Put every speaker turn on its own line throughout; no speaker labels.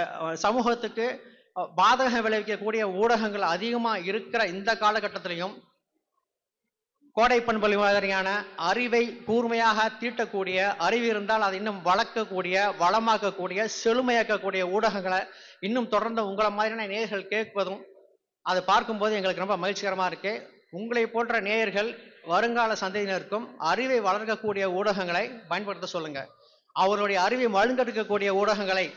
அஹ், சமூகத்துக்கு அஹ், பாதகம் விளைவிக்கக்கூடிய ஊடகங்கள் அதிகமாக இருக்கிற இந்த காலகட்டத்திலையும் கோடை பண்பலை மாதிரியான அறிவை கூர்மையாக தீட்டக்கூடிய அறிவு இருந்தால் அதை இன்னும் வளர்க்கக்கூடிய வளமாக்கக்கூடிய செழுமையாக்கக்கூடிய ஊடகங்களை இன்னும் தொடர்ந்து உங்களை மாதிரியான நேயர்கள் கேட்பதும் அதை பார்க்கும்போது எங்களுக்கு ரொம்ப மகிழ்ச்சிகரமாக இருக்கு உங்களை போன்ற நேயர்கள் வருங்கால சந்ததியினருக்கும் அறிவை வளர்க்கக்கூடிய ஊடகங்களை பயன்படுத்த சொல்லுங்க அவருடைய அறிவை மழுங்கெடுக்கக்கூடிய ஊடகங்களை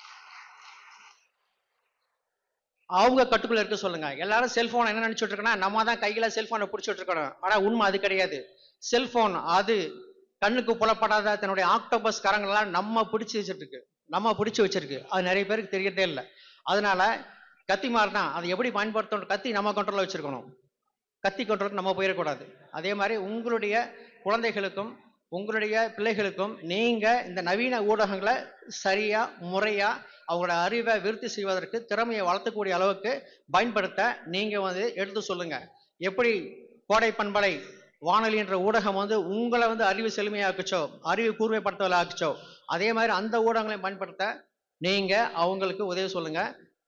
அவங்க கட்டுக்குள்ள இருக்க சொல்லுங்க எல்லாரும் செல்போன் என்ன நினைச்சிட்டு இருக்கோம்னா நம்ம தான் கையில செல்போனை பிடிச்சிட்டு இருக்கணும் ஆனா உண்மை அது கிடையாது செல்போன் அது கண்ணுக்கு புலப்படாத தன்னுடைய ஆக்டோபஸ் கரங்களெல்லாம் நம்ம பிடிச்சி வச்சிட்டு இருக்கு நம்ம பிடிச்சி வச்சிருக்கு அது நிறைய பேருக்கு தெரியறதே இல்லை அதனால கத்தி மாதிரி தான் அதை எப்படி பயன்படுத்தணும் கத்தி நம்ம கண்ட்ரோல்ல வச்சிருக்கணும் கத்தி கண்ட்ரோலுக்கு நம்ம போயிடக்கூடாது அதே மாதிரி உங்களுடைய குழந்தைகளுக்கும் உங்களுடைய பிள்ளைகளுக்கும் நீங்க இந்த நவீன ஊடகங்களை சரியா முறையா அவங்களோட அறிவை விருத்தி செய்வதற்கு திறமையை வளர்த்தக்கூடிய அளவுக்கு பயன்படுத்த நீங்க வந்து எடுத்து சொல்லுங்க எப்படி கோடை பண்பலை வானொலி என்ற ஊடகம் வந்து உங்களை வந்து அறிவு செழுமையாக்குச்சோ அறிவு கூர்மைப்படுத்தல ஆக்குச்சோ அதே மாதிரி அந்த ஊடகங்களை பயன்படுத்த நீங்க அவங்களுக்கு உதவி சொல்லுங்க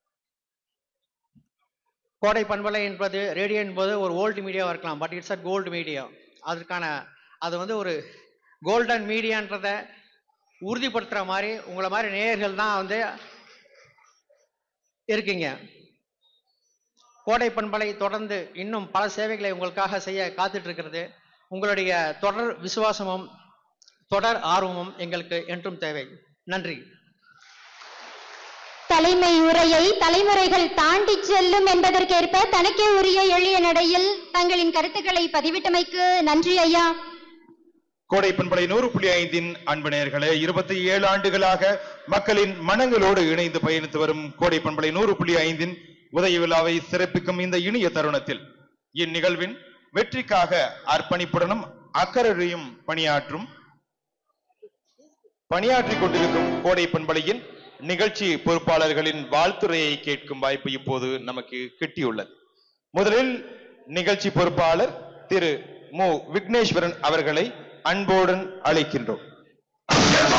கோடை பண்பலை என்பது ரேடியோ என்பது ஒரு ஓல்டு மீடியாவாக இருக்கலாம் but it's a gold media அதற்கான அது வந்து ஒரு கோல்டன் மீடியான்றத உறுதிப்படுத்துகிற மாதிரி உங்களை மாதிரி நேயர்கள் தான் வந்து இருக்கீங்க கோடை பண்பலை தொடர்ந்து இன்னும் பல சேவைகளை உங்களுக்காக செய்ய காத்துட்டு இருக்கிறது உங்களுடைய தொடர் விசுவாசமும் தொடர் ஆர்வமும் எங்களுக்கு என்றும் தேவை நன்றி
தலைமை உரையை தலைமுறைகள் தாண்டி செல்லும் என்பதற்கேற்ப தனக்கே உரிய எளிய நடையில் தங்களின் கருத்துக்களை பதிவிட்டமைக்கு நன்றி ஐயா
கோடை பண்பலை நூறு புள்ளி ஐந்தின் அன்பு நேயர்களே இருபத்தி ஏழு ஆண்டுகளாக மக்களின் மனங்களோடு இணைந்து பயணித்து வரும் கோடை பண்பலை நூறு புள்ளி ஐந்தின் உதய விழாவை சிறப்பிக்கும் இந்த இனிய தருணத்தில் இந்நிகழ்வின் வெற்றிக்காக அர்ப்பணிப்புடனும் அக்கறையும் பணியாற்றும் பணியாற்றிக் கொண்டிருக்கும் கோடை பண்பலையின் நிகழ்ச்சி பொறுப்பாளர்களின் வாழ்த்துரையை கேட்கும் வாய்ப்பு இப்போது நமக்கு கிட்டியுள்ளது முதலில் நிகழ்ச்சி பொறுப்பாளர் திரு மு விக்னேஸ்வரன் அவர்களை அன்போடன் அழைக்கின்றோம்